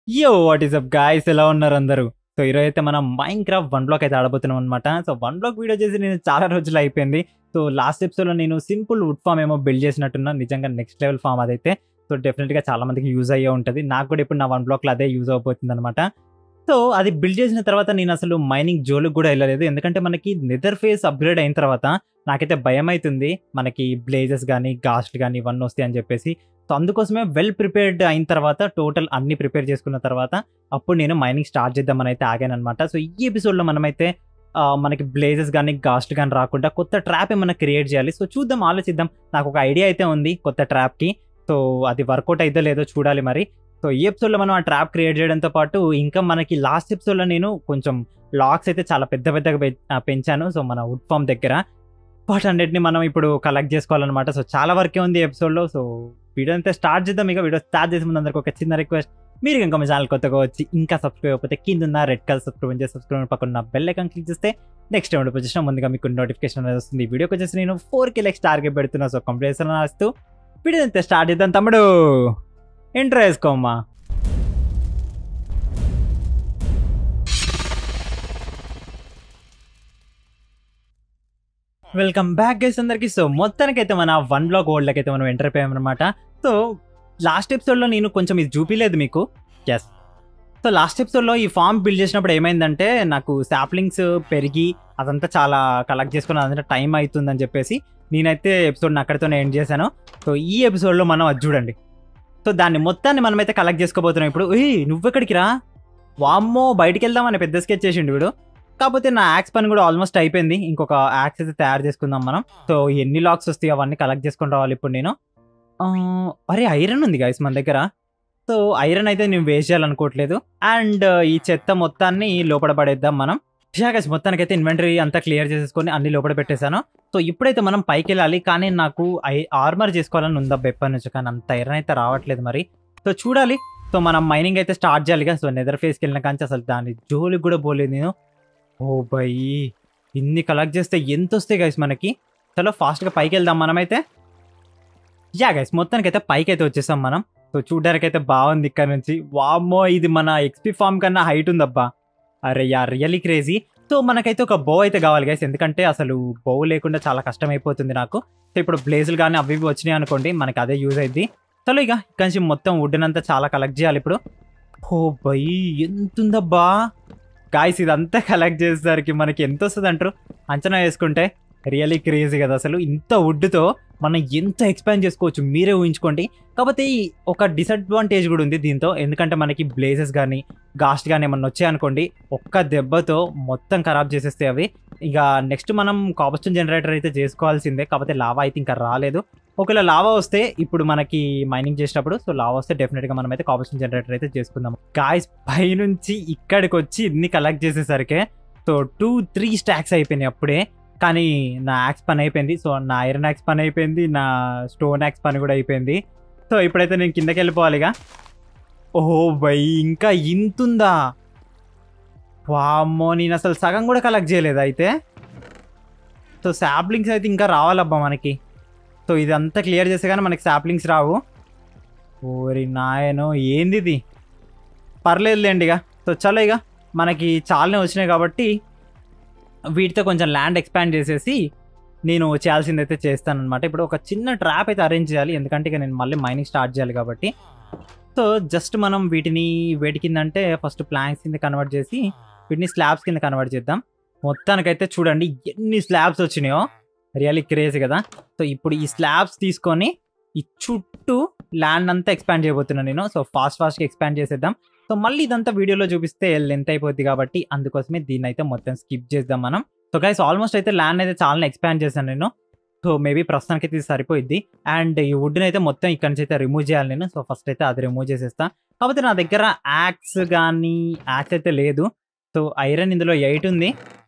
యో what is up guys ఎలా ఉన్నారు అందరూ సో ఈరోజు అయితే మనం మైండ్ క్రాఫ్ట్ వన్ బ్లాక్ అయితే ఆడబోతున్నాం అనమాట సో వన్ బ్లాక్ వీడియో చేసి నేను చాలా రోజులు అయిపోయింది సో లాస్ట్ ఎపిసోడ్లో నేను సింపుల్ వుడ్ ఫామ్ ఏమో బిల్డ్ చేసినట్టున్నా నిజంగా నెక్స్ట్ లెవెల్ ఫామ్ అదైతే సో డెఫినెట్గా చాలా మందికి యూజ్ అయ్యే ఉంటుంది నాకు కూడా ఇప్పుడు నా వన్ బ్లాక్లో అదే యూజ్ అవబోతుంది అనమాట సో అది బిల్డ్ చేసిన తర్వాత నేను అసలు మైనింగ్ జోలికి కూడా వెళ్ళలేదు ఎందుకంటే మనకి నెదర్ ఫేస్ అప్గ్రేడ్ అయిన తర్వాత నాకైతే భయం అవుతుంది మనకి బ్లేజెస్ కానీ గాస్ట్ కానీ ఇవన్నీ వస్తాయి అని చెప్పేసి సో అందుకోసమే వెల్ ప్రిపేర్డ్ అయిన తర్వాత టోటల్ అన్ని ప్రిపేర్ చేసుకున్న తర్వాత అప్పుడు నేను మైనింగ్ స్టార్ట్ చేద్దామని అయితే ఆగాను అనమాట సో ఈ ఎపిసోడ్లో మనమైతే ఆ, మనకి బ్లేజెస్ కానీ గాస్ట్ కానీ రాకుండా కొత్త ట్రాప్ ఏమైనా క్రియేట్ చేయాలి సో చూద్దాం ఆలోచిద్దాం నాకు ఒక ఐడియా అయితే ఉంది కొత్త ట్రాప్కి సో అది వర్కౌట్ అయితే లేదో చూడాలి మరి సో ఈ ఎపిసోడ్లో మనం ఆ ట్రాప్ క్రియేట్ చేయడంతో పాటు ఇంకా మనకి లాస్ట్ ఎపిసోడ్లో నేను కొంచెం లాక్స్ అయితే చాలా పెద్ద పెద్దగా పె- ఆ, పెంచాను సో మన వుడ్ ఫామ్ దగ్గర వాటన్నిటిని మనం ఇప్పుడు కలెక్ట్ చేసుకోవాలన్నమాట సో చాలా వరకే ఉంది ఎపిసోడ్లో సో వీడియో అంతా స్టార్ట్ చేద్దాం ఇక వీడియో స్టార్ట్ చేసే ముందు అందరికి ఒక చిన్న రిక్వెస్ట్ మీరు ఇంకా మా ఛానల్ కొత్తగా వచ్చి ఇంకా సబ్స్క్రైబ్ అయిపోతే కింద ఉన్న రెడ్ కలర్ సబ్స్క్రైబ్ చేసి సబ్స్క్రైబ్ పక్కన బెల్ ఐకాన్ క్లిక్ చేస్తే నెక్స్ట్ టైం పొజిషన్ ముందుగా మీకు నోటిఫికేషన్ అనేది వస్తుంది ఈ వీడియోకి వచ్చేసి నేను ఫోర్ కి లెక్స్ టార్గెట్ పెడుతున్నా సో కంప్లీట్ రాస్తూ వీడియో అంతా స్టార్ట్ చేద్దాం తమ్ముడు ఎంటర్ వేసుకోమ్మా వెల్కమ్ బ్యాక్ గైస్ అందరికి సో మొత్తానికైతే మన వన్ బ్లాక్ వరల్డ్కి అయితే మనం ఎంటర్ అయిపోయామన్నమాట సో లాస్ట్ ఎపిసోడ్లో నేను కొంచెం ఇది చూపిలేదు మీకు ఎస్ సో లాస్ట్ ఎపిసోడ్లో ఈ ఫామ్ బిల్డ్ చేసినప్పుడు ఏమైందంటే నాకు శాప్లింగ్స్ పెరిగి అదంతా చాలా కలెక్ట్ చేసుకుని అదంతా టైం అవుతుందని చెప్పేసి నేనైతే ఎపిసోడ్ని అక్కడితోనే ఎండ్ చేశాను సో ఈ ఎపిసోడ్లో మనం అది చూడండి సో దాన్ని మొత్తాన్ని మనమైతే కలెక్ట్ చేసుకోబోతున్నాం ఇప్పుడు ఏయ్ నువ్వెక్కడికి రా వామ్మో బయటికి వెళ్దామని పెద్ద స్కెచ్ చేసిండు వీడు కాకపోతే నా యాక్స్ పని కూడా ఆల్మోస్ట్ అయిపోయింది ఇంకొక యాక్స్ అయితే తయారు చేసుకుందాం మనం సో ఎన్ని లాక్స్ వస్తాయి అవన్నీ కలెక్ట్ చేసుకొని రావాలి ఇప్పుడు నేను ఆ, అరే ఐరన్ ఉంది గైస్ మన దగ్గర సో ఐరన్ అయితే నేను వేస్ట్ చేయాలనుకోవట్లేదు అండ్ ఈ చెత్త మొత్తాన్ని లోపల పడేద్దాం మనం గైస్ మొత్తానికి అయితే ఇన్వెంటరీ అంతా క్లియర్ చేసేసుకొని అన్ని లోపల పెట్టేశాను సో ఇప్పుడైతే మనం పైకి వెళ్ళాలి కానీ నాకు ఐ ఆర్మర్ చేసుకోవాలని ఉందా బెప్ప నుంచి కానీ అంత ఐరన్ అయితే రావట్లేదు మరి సో చూడాలి సో మనం మైనింగ్ అయితే స్టార్ట్ చేయాలిగా సో నెదర్ ఫేస్కి వెళ్ళిన కానీ అసలు దాని జోలికి కూడా పోలేదు నేను ఓ బై ఇన్ని కలెక్ట్ చేస్తే ఎంత వస్తాయి గైస్ మనకి చలో ఫాస్ట్గా పైకి వెళ్దాం మనమైతే యా గైస్ మొత్తానికి అయితే పైకి అయితే వచ్చేసాం మనం సో చూడడానికి అయితే బాగుంది ఇక్కడ నుంచి వామ్మో ఇది మన ఎక్స్పీ ఫామ్ కన్నా హైట్ ఉందబ్బా అరే యా రియలీ క్రేజీ సో మనకైతే ఒక బౌ అయితే కావాలి గైస్ ఎందుకంటే అసలు బౌ లేకుండా చాలా కష్టం అయిపోతుంది నాకు సో ఇప్పుడు బ్లేజులు కానీ అవి ఇవి వచ్చినాయి అనుకోండి మనకి అదే యూజ్ అయింది చలో ఇక ఇక్కడ నుంచి మొత్తం వుడ్ని అంతా చాలా కలెక్ట్ చేయాలి ఇప్పుడు ఓ బై ఎంత ఉందబ్బా గాయస్ ఇదంతా కలెక్ట్ చేసేసరికి మనకి ఎంత వస్తుంది అంటారు అంచనా వేసుకుంటే రియలీ క్రేజీ కదా అసలు ఇంత వుడ్తో మనం ఎంత ఎక్స్పాండ్ చేసుకోవచ్చు మీరే ఊహించుకోండి కాకపోతే ఈ ఒక డిసడ్వాంటేజ్ కూడా ఉంది దీంతో ఎందుకంటే మనకి బ్లేజెస్ కానీ గాస్ట్ కానీ ఏమన్నా వచ్చాయనుకోండి ఒక్క దెబ్బతో మొత్తం ఖరాబ్ చేసేస్తాయి అవి ఇక నెక్స్ట్ మనం కాపస్టన్ జనరేటర్ అయితే చేసుకోవాల్సిందే కాకపోతే లావా అయితే ఇంకా రాలేదు ఒకవేళ లావా వస్తే ఇప్పుడు మనకి మైనింగ్ చేసేటప్పుడు సో లావా వస్తే డెఫినెట్గా మనం అయితే కాపస్టన్ జనరేటర్ అయితే చేసుకుందాం గాయస్ పైనుంచి ఇక్కడికి వచ్చి ఇన్ని కలెక్ట్ చేసేసరికి సో టూ త్రీ స్టాక్స్ అయిపోయినాయి అప్పుడే కానీ నా యాక్స్ పని అయిపోయింది సో నా ఐరన్ యాక్స్ పని అయిపోయింది నా స్టోన్ యాక్స్ పని కూడా అయిపోయింది సో ఇప్పుడైతే నేను కిందకి వెళ్ళిపోవాలిగా ఓహో బై ఇంకా ఇంతుందా వామ్మో నేను అసలు సగం కూడా కలెక్ట్ చేయలేదు అయితే సో శాప్లింగ్స్ అయితే ఇంకా రావాలబ్బా మనకి సో ఇదంతా క్లియర్ చేస్తే కానీ మనకి శాప్లింగ్స్ రావు ఓరి నాయనో ఏంది ఇది పర్లేదులేండి ఇక సో చలో ఇక మనకి చాలానే వచ్చినాయి కాబట్టి వీటితో కొంచెం ల్యాండ్ ఎక్స్పాండ్ చేసేసి నేను చేయాల్సింది అయితే చేస్తానన్నమాట ఇప్పుడు ఒక చిన్న ట్రాప్ అయితే అరేంజ్ చేయాలి ఎందుకంటే ఇక నేను మళ్ళీ మైనింగ్ స్టార్ట్ చేయాలి కాబట్టి సో జస్ట్ మనం వీటిని వేటి కింద అంటే ఫస్ట్ ప్లాంక్స్ కింద కన్వర్ట్ చేసి వీటిని స్లాబ్స్ కింద కన్వర్ట్ చేద్దాం మొత్తానికైతే చూడండి ఎన్ని స్లాబ్స్ వచ్చినాయో రియల్లీ క్రేజ్ కదా సో ఇప్పుడు ఈ స్లాబ్స్ తీసుకొని ఈ చుట్టూ ల్యాండ్ అంతా ఎక్స్పాండ్ చేయబోతున్నాను నేను సో ఫాస్ట్ ఫాస్ట్గా ఎక్స్పాండ్ చేసేద్దాం సో మళ్ళీ ఇదంతా వీడియోలో చూపిస్తే లెంత్ అయిపోద్ది కాబట్టి అందుకోసమే దీన్ని అయితే మొత్తం స్కిప్ చేద్దాం మనం సో గైస్ ఆల్మోస్ట్ అయితే ల్యాండ్ అయితే చాలా ఎక్స్పాండ్ చేశాను నేను సో మేబీ ప్రస్తుతానికి అయితే ఇది సరిపోయిద్ది అండ్ ఈ వుడ్ని అయితే మొత్తం ఇక్కడ నుంచి అయితే రిమూవ్ చేయాలి నేను సో ఫస్ట్ అయితే అది రిమూవ్ చేసేస్తా కాకపోతే నా దగ్గర యాక్స్ కానీ యాక్స్ అయితే లేదు సో ఐరన్ ఇందులో ఎయిట్ ఉంది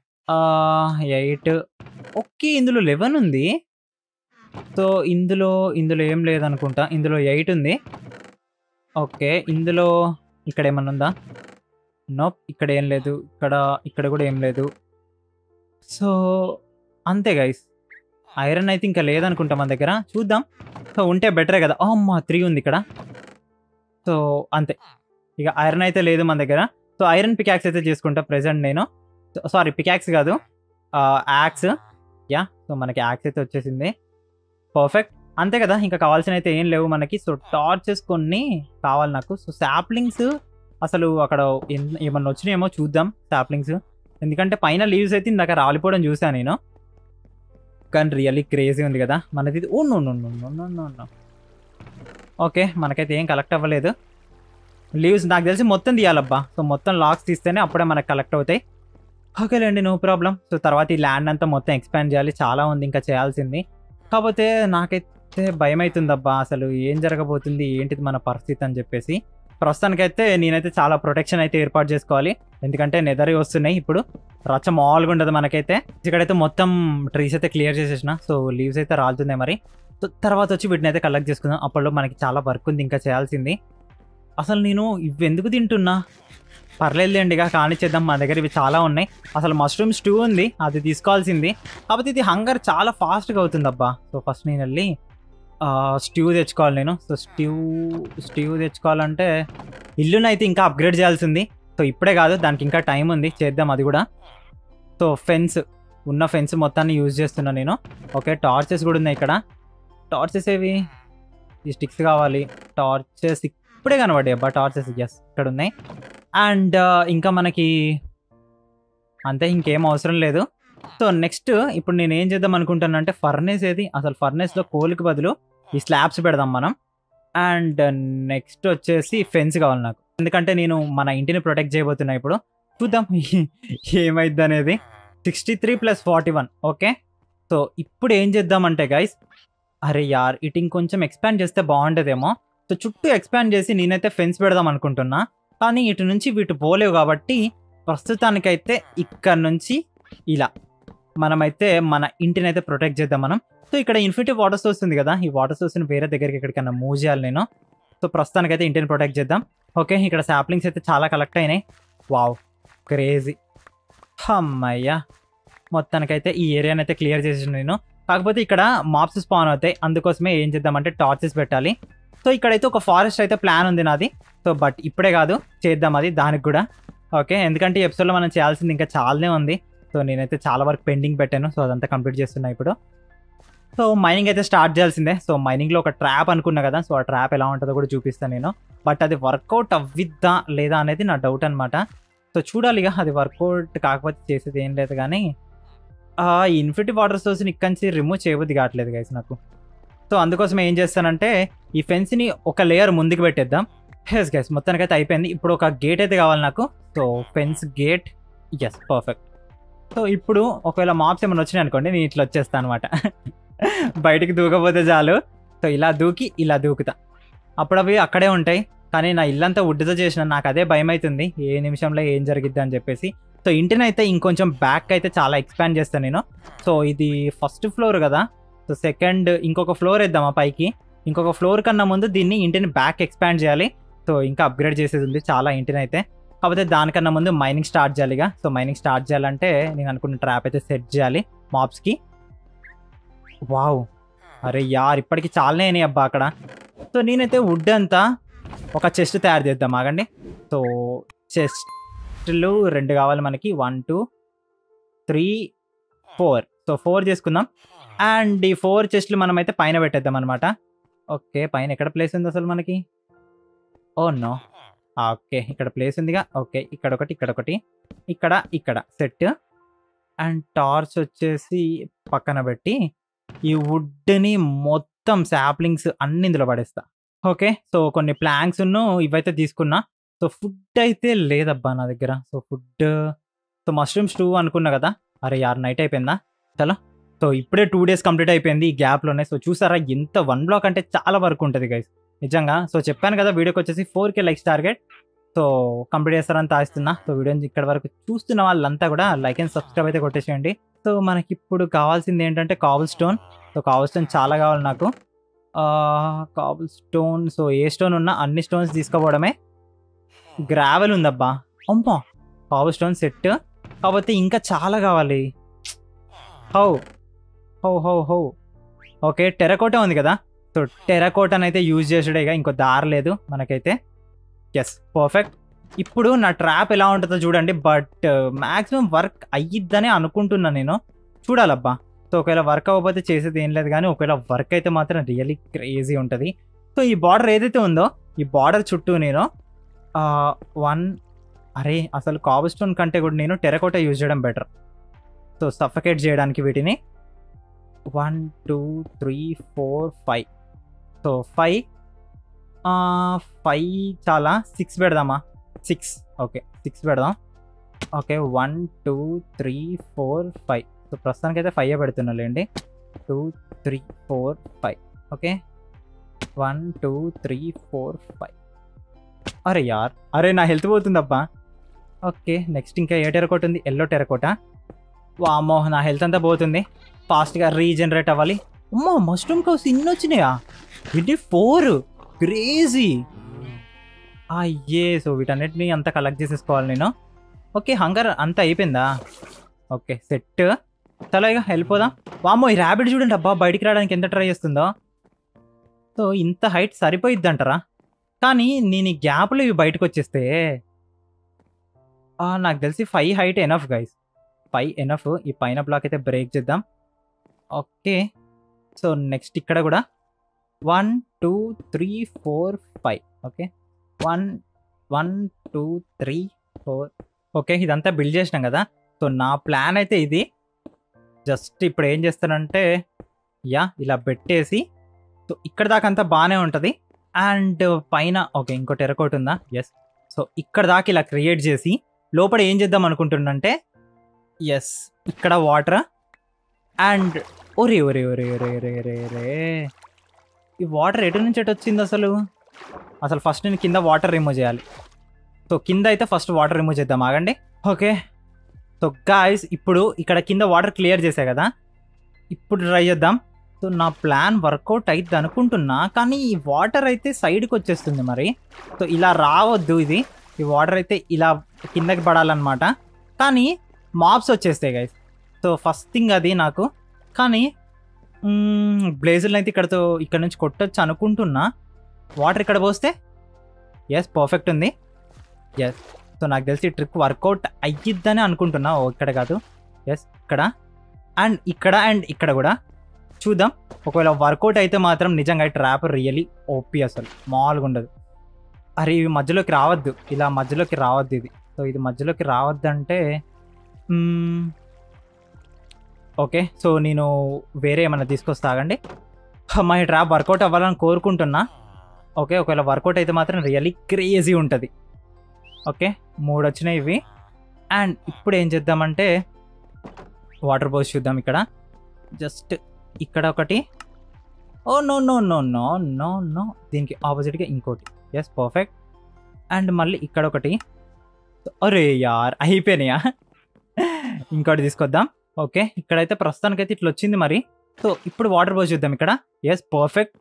ఎయిట్ ఓకే ఇందులో లెవెన్ ఉంది సో ఇందులో ఇందులో ఏం లేదనుకుంటా ఇందులో ఎయిట్ ఉంది ఓకే ఇందులో ఇక్కడ ఏమన్నా ఉందా నోప్ ఇక్కడ ఏం లేదు ఇక్కడ ఇక్కడ కూడా ఏం లేదు సో అంతే గైస్ ఐరన్ అయితే ఇంకా లేదనుకుంటా మన దగ్గర చూద్దాం సో ఉంటే బెటరే కదా అమ్మా త్రీ ఉంది ఇక్కడ సో అంతే ఇక ఐరన్ అయితే లేదు మన దగ్గర సో ఐరన్ పికాక్స్ అయితే చేసుకుంటా ప్రెసెంట్ నేను సారీ పికాక్స్ కాదు యాక్స్ యా సో మనకి యాక్స్ అయితే వచ్చేసింది పర్ఫెక్ట్ అంతే కదా ఇంకా కావాల్సిన అయితే ఏం లేవు మనకి సో టార్చెస్ కొన్ని కావాలి నాకు సో శాప్లింగ్స్ అసలు అక్కడ ఎన్- ఏమన్నా వచ్చినాయేమో చూద్దాం శాప్లింగ్స్ ఎందుకంటే పైన లీవ్స్ అయితే ఇందాక రాలిపోవడం చూసాను నేను కానీ రియల్లీ క్రేజీ ఉంది కదా మనది ఇది- oh no no no no no no no okay మనకైతే ఏం కలెక్ట్ అవ్వలేదు లీవ్స్ నాకు తెలిసి మొత్తం తీయాలబ్బా సో మొత్తం లాక్స్ తీస్తేనే అప్పుడే మనకు కలెక్ట్ అవుతాయి ఓకేలేండి నో ప్రాబ్లం సో తర్వాత ఈ ల్యాండ్ అంతా మొత్తం ఎక్స్పాండ్ చేయాలి చాలా ఉంది ఇంకా చేయాల్సింది కాకపోతే నాకైతే భయం అవుతుందబ్బా అసలు ఏం జరగబోతుంది ఏంటిది మన పరిస్థితి అని చెప్పేసి ప్రస్తుతానికైతే నేనైతే చాలా ప్రొటెక్షన్ అయితే ఏర్పాటు చేసుకోవాలి ఎందుకంటే నెదరి వస్తున్నాయి ఇప్పుడు రచ్చ మామూలుగా ఉండదు మనకైతే ఇక్కడైతే మొత్తం ట్రీస్ అయితే క్లియర్ చేసేసిన సో లీవ్స్ అయితే రాలుతున్నాయి మరి సో తర్వాత వచ్చి వీటిని అయితే కలెక్ట్ చేసుకుందాం అప్పట్లో మనకి చాలా వర్క్ ఉంది ఇంకా చేయాల్సింది అసలు నేను ఇవి ఎందుకు తింటున్నా పర్లేదులేండి ఇక కానిచ్చేద్దాం మా దగ్గర ఇవి చాలా ఉన్నాయి అసలు మష్రూమ్ స్టూ ఉంది అది తీసుకోవాల్సింది కాకపోతే ఇది హంగర్ చాలా ఫాస్ట్గా అవుతుంది అబ్బా సో ఫస్ట్ నేను వెళ్ళి స్ట్యూ తెచ్చుకోవాలి నేను సో స్ట్యూ స్ట్యూ తెచ్చుకోవాలంటే ఇల్లునైతే ఇంకా అప్గ్రేడ్ చేయాల్సింది సో ఇప్పుడే కాదు దానికి ఇంకా టైం ఉంది చేద్దాం అది కూడా సో ఫెన్స్ ఉన్న ఫెన్స్ మొత్తాన్ని యూజ్ చేస్తున్నా నేను ఓకే టార్చెస్ కూడా ఉన్నాయి ఇక్కడ టార్చెస్ ఏవి ఈ స్టిక్స్ కావాలి టార్చెస్ ఇప్పుడే కనబడ్డాయి అబ్బా టార్చెస్ ఎస్ ఇక్కడ ఉన్నాయి అండ్ ఇంకా మనకి అంతే ఇంకేం అవసరం లేదు సో నెక్స్ట్ ఇప్పుడు నేను ఏం చేద్దాం అనుకుంటాను అంటే ఫర్నేస్ ఏది అసలు ఫర్నేస్లో కోల్కి బదులు ఈ స్లాబ్స్ పెడదాం మనం అండ్ నెక్స్ట్ వచ్చేసి ఫెన్స్ కావాలి నాకు ఎందుకంటే నేను మన ఇంటిని ప్రొటెక్ట్ చేయబోతున్నా ఇప్పుడు చూద్దాం ఏమైద్ది అనేది sixty three plus forty one okay so ఇప్పుడు ఏం చేద్దామంటే గైస్ అరే యార్ ఇటు ఇంకొంచెం ఎక్స్పాండ్ చేస్తే బాగుంటుందేమో సో చుట్టూ ఎక్స్పాండ్ చేసి నేనైతే ఫెన్స్ పెడదాం అనుకుంటున్నా కానీ ఇటు నుంచి వీటి పోలేవు కాబట్టి ప్రస్తుతానికైతే ఇక్కడ నుంచి ఇలా మనమైతే మన ఇంటిని అయితే ప్రొటెక్ట్ చేద్దాం మనం సో ఇక్కడ ఇన్ఫినిటీ వాటర్ సోర్స్ ఉంది కదా ఈ వాటర్ సోర్స్ని వేరే దగ్గరికి ఎక్కడికైనా మూవ్ చేయాలి నేను సో ప్రస్తుతానికైతే ఇంటిని ప్రొటెక్ట్ చేద్దాం ఓకే ఇక్కడ శాప్లింగ్స్ అయితే చాలా కలెక్ట్ అయినాయి వావ్ క్రేజీ అమ్మయ్యా మొత్తానికైతే ఈ ఏరియాని అయితే క్లియర్ చేసిన నేను కాకపోతే ఇక్కడ మాప్స్ స్పాన్ అవుతాయి అందుకోసమే ఏం చేద్దామంటే టార్చెస్ పెట్టాలి సో ఇక్కడైతే ఒక ఫారెస్ట్ అయితే ప్లాన్ ఉంది నాది సో బట్ ఇప్పుడే కాదు చేద్దాం అది దానికి కూడా ఓకే ఎందుకంటే ఈ ఎపిసోడ్లో మనం చేయాల్సింది ఇంకా చాలానే ఉంది సో నేనైతే చాలా వరకు పెండింగ్ పెట్టాను సో అదంతా కంప్లీట్ చేస్తున్నా ఇప్పుడు సో మైనింగ్ అయితే స్టార్ట్ చేయాల్సిందే సో మైనింగ్లో ఒక ట్రాప్ అనుకున్నా కదా సో ఆ ట్రాప్ ఎలా ఉంటుందో కూడా చూపిస్తాను నేను బట్ అది వర్కౌట్ అవ్విద్దా లేదా అనేది నా డౌట్ అనమాట సో చూడాలి ఇక అది వర్కౌట్ కాకపోతే చేసేది ఏం లేదు కానీ ఆ ఇన్ఫినిటీ వాటర్ సోర్స్ని ఇక్కడి నుంచి రిమూవ్ చేయబుద్ది కావట్లేదు గైస్ నాకు సో అందుకోసం ఏం చేస్తానంటే ఈ ఫెన్స్ని ఒక లేయర్ ముందుకు పెట్టేద్దాం హెస్ గైస్ మొత్తానికైతే అయిపోయింది ఇప్పుడు ఒక గేట్ అయితే కావాలి నాకు so fence gate yes perfect so ఇప్పుడు ఒకవేళ మాప్స్ ఏమైనా వచ్చినాయి అనుకోండి నేను ఇట్లా వచ్చేస్తాను అనమాట బయటికి దూకపోతే చాలు సో ఇలా దూకి ఇలా దూకుతా అప్పుడు అవి అక్కడే ఉంటాయి కానీ నా ఇల్లంతా వుడ్తో చేసిన నాకు అదే భయం అవుతుంది ఏ నిమిషంలో ఏం జరిగిద్ది అని చెప్పేసి సో ఇంటిని అయితే ఇంకొంచెం బ్యాక్ అయితే చాలా ఎక్స్పాండ్ చేస్తాను నేను సో ఇది ఫస్ట్ ఫ్లోర్ కదా సో సెకండ్ ఇంకొక ఫ్లోర్ వేద్దామా పైకి ఇంకొక ఫ్లోర్ కన్నా ముందు దీన్ని ఇంటిని బ్యాక్ ఎక్స్పాండ్ చేయాలి సో ఇంకా అప్గ్రేడ్ చేసేది ఉంది చాలా ఇంటిని అయితే కాకపోతే దానికన్నా ముందు మైనింగ్ స్టార్ట్ చేయాలిగా సో మైనింగ్ స్టార్ట్ చేయాలంటే నేను అనుకున్న ట్రాప్ అయితే సెట్ చేయాలి మాప్స్కి వావ్ అరే యార్ ఇప్పటికి చాలానే అయినాయి అబ్బా అక్కడ సో నేనైతే వుడ్ అంతా ఒక చెస్ట్ తయారు చేద్దాం ఆగండి సో చెస్ట్లు రెండు కావాలి మనకి one two three four so four చేసుకుందాం అండ్ ఈ ఫోర్ చెస్ట్లు మనం అయితే పైన పెట్టేద్దాం అనమాట ఓకే పైన ఎక్కడ ప్లేస్ ఉంది అసలు మనకి ఓ నో ఓకే ఇక్కడ ప్లేస్ ఉందిగా ఓకే ఇక్కడ ఒకటి ఇక్కడ ఒకటి ఇక్కడ ఇక్కడ సెట్ అండ్ టార్చ్ వచ్చేసి పక్కన పెట్టి ఈ వుడ్ని మొత్తం శాప్లింగ్స్ అన్ని ఇందులో పడేస్తా ఓకే సో కొన్ని ప్లాంక్స్ ఇవైతే తీసుకున్నా సో ఫుడ్ అయితే లేదబ్బా నా దగ్గర so food so mushroom stew అనుకున్నా కదా అరే యార్ నైట్ అయిపోయిందా చలో సో ఇప్పుడే టూ డేస్ కంప్లీట్ అయిపోయింది ఈ గ్యాప్లోనే సో చూసారా ఎంత వన్ బ్లాక్ అంటే చాలా వరకు ఉంటుంది గైస్ నిజంగా సో చెప్పాను కదా వీడియోకి వచ్చేసి four K likes target so complete చేస్తారని తాయిస్తున్నా సో వీడియోని ఇక్కడ వరకు చూస్తున్న వాళ్ళంతా కూడా లైక్ అండ్ సబ్స్క్రైబ్ అయితే కొట్టేసేయండి సో మనకి ఇప్పుడు కావాల్సింది ఏంటంటే cobble stone so cobble stone చాలా కావాలి నాకు కాబుల్ స్టోన్ సో ఏ స్టోన్ ఉన్నా అన్ని స్టోన్స్ తీసుకోవడమే గ్రావెల్ ఉందబ్బా అమ్మా కాబుల్ స్టోన్ సెట్ కాకపోతే ఇంకా చాలా కావాలి how how how how okay terracotta ఉంది కదా సో టెరకోటన్ అయితే యూజ్ చేసుడేగా ఇంకో దారి లేదు మనకైతే ఎస్ పర్ఫెక్ట్ ఇప్పుడు నా ట్రాప్ ఎలా ఉంటుందో చూడండి బట్ మ్యాక్సిమం వర్క్ అయ్యిద్దని అనుకుంటున్నా నేను చూడాలబ్బా సో ఒకవేళ వర్క్ అవ్వకపోతే చేసేది ఏం లేదు కానీ ఒకవేళ వర్క్ అయితే మాత్రం రియల్లీ క్రేజీ ఉంటుంది సో ఈ బార్డర్ ఏదైతే ఉందో ఈ బార్డర్ చుట్టూ నేను వన్ అరే అసలు కాబుల్ స్టోన్ కంటే కూడా నేను టెరకోట యూజ్ చేయడం బెటర్ సో సఫకేట్ చేయడానికి వీటిని one two three four five so five five చాలా సిక్స్ పెడదామా సిక్స్ ఓకే సిక్స్ పెడదాం okay one two three four five so ప్రస్తుతానికి అయితే ఫైవ్ పెడుతున్నాలేండి two three four five okay one two three four five అరే యార్ అరే నా హెల్త్ పోతుందబ్బా ఓకే నెక్స్ట్ ఇంకా ఏ టెరకోట ఉంది ఎల్లో టెరకోట వామో నా హెల్త్ అంతా పోతుంది ఫాస్ట్గా రీజనరేట్ అవ్వాలి అమ్మో మష్రూమ్ కౌస్ ఇన్ని వచ్చినాయా ఇది ఫోర్ క్రేజీ అయ్యే సో వీటన్నిటిని అంతా కలెక్ట్ చేసేసుకోవాలి నేను ఓకే హంగర్ అంతా అయిపోయిందా ఓకే సెట్ చాలా ఇక వెళ్ళిపోదాం వామ్మో ఈ ర్యాబిట్ చూడండి అబ్బా బయటికి రావడానికి ఎంత ట్రై చేస్తుందో సో ఇంత హైట్ సరిపోయిద్ది అంటారా కానీ నేను ఈ గ్యాప్లో ఇవి బయటకు వచ్చేస్తే ఆ, నాకు తెలిసి five height enough guys five enough ఈ పైన బ్లాక్ అయితే బ్రేక్ చేద్దాం ఓకే సో నెక్స్ట్ ఇక్కడ కూడా one two three four five okay one one two three four okay ఇదంతా బిల్డ్ చేసినాం కదా సో నా ప్లాన్ అయితే ఇది జస్ట్ ఇప్పుడు ఏం చేస్తానంటే యా ఇలా పెట్టేసి సో ఇక్కడ దాకా అంతా బాగానే ఉంటుంది అండ్ పైన ఓకే ఇంకో టెరకోట్ ఉందా ఎస్ సో ఇక్కడ దాకా ఇలా క్రియేట్ చేసి లోపల ఏం చేద్దాం అనుకుంటున్నంటే ఎస్ ఇక్కడ వాటర్ అండ్ ఒరే ఒరే ఒరే ఒరే ఒరే ఒరే ఒరే ఈ వాటర్ ఎటు నుంచి ఎటు వచ్చింది అసలు అసలు ఫస్ట్ నేను కింద వాటర్ రిమూవ్ చేయాలి సో కింద అయితే ఫస్ట్ వాటర్ రిమూవ్ చేద్దాం ఆగండి ఓకే సో గాయస్ ఇప్పుడు ఇక్కడ కింద వాటర్ క్లియర్ చేసా కదా ఇప్పుడు ట్రై చేద్దాం సో నా ప్లాన్ వర్కౌట్ అయితే అనుకుంటున్నా కానీ ఈ వాటర్ అయితే సైడ్కి వచ్చేస్తుంది మరి సో ఇలా రావద్దు ఇది ఈ వాటర్ అయితే ఇలా కిందకి పడాలన్నమాట కానీ మాప్స్ వచ్చేస్తాయి గైస్ సో ఫస్ట్ థింగ్ అది నాకు కానీ బ్లేజర్లు అయితే ఇక్కడతో ఇక్కడ నుంచి కొట్టొచ్చు అనుకుంటున్నా వాటర్ ఇక్కడ పోస్తే ఎస్ పర్ఫెక్ట్ ఉంది ఎస్ సో నాకు తెలిసి ట్రిక్ వర్కౌట్ అయ్యిద్దని అనుకుంటున్నా ఓ ఇక్కడ కాదు ఎస్ ఇక్కడ అండ్ ఇక్కడ అండ్ ఇక్కడ కూడా చూద్దాం ఒకవేళ వర్కౌట్ అయితే మాత్రం నిజంగా ట్రాప్ రియలీ ఓపీ అసలు మామూలుగా ఉండదు అరే ఇవి మధ్యలోకి రావద్దు ఇలా మధ్యలోకి రావద్దు ఇది సో ఇది మధ్యలోకి రావద్దంటే మ్మ్, ఓకే సో నేను వేరే ఏమైనా తీసుకొస్తా ఆగండి మా ఈ ట్రాప్ వర్కౌట్ అవ్వాలని కోరుకుంటున్నా ఓకే ఒకవేళ వర్కౌట్ అయితే మాత్రం రియల్లీ క్రేజీ ఉంటుంది ఓకే మూడు వచ్చినాయి ఇవి అండ్ ఇప్పుడు ఏం చేద్దామంటే వాటర్ పోసి చూద్దాం ఇక్కడ జస్ట్ ఇక్కడ ఒకటి oh no no no no no no దీనికి ఆపోజిట్గా ఇంకోటి ఎస్ పర్ఫెక్ట్ అండ్ మళ్ళీ ఇక్కడ ఒకటి అరే యార్ అయిపోయినాయా ఇంకోటి తీసుకొద్దాం ఓకే ఇక్కడైతే ప్రస్తుతానికైతే ఇట్లా వచ్చింది మరి సో ఇప్పుడు వాటర్ పోసి చూద్దాం ఇక్కడ ఎస్ పర్ఫెక్ట్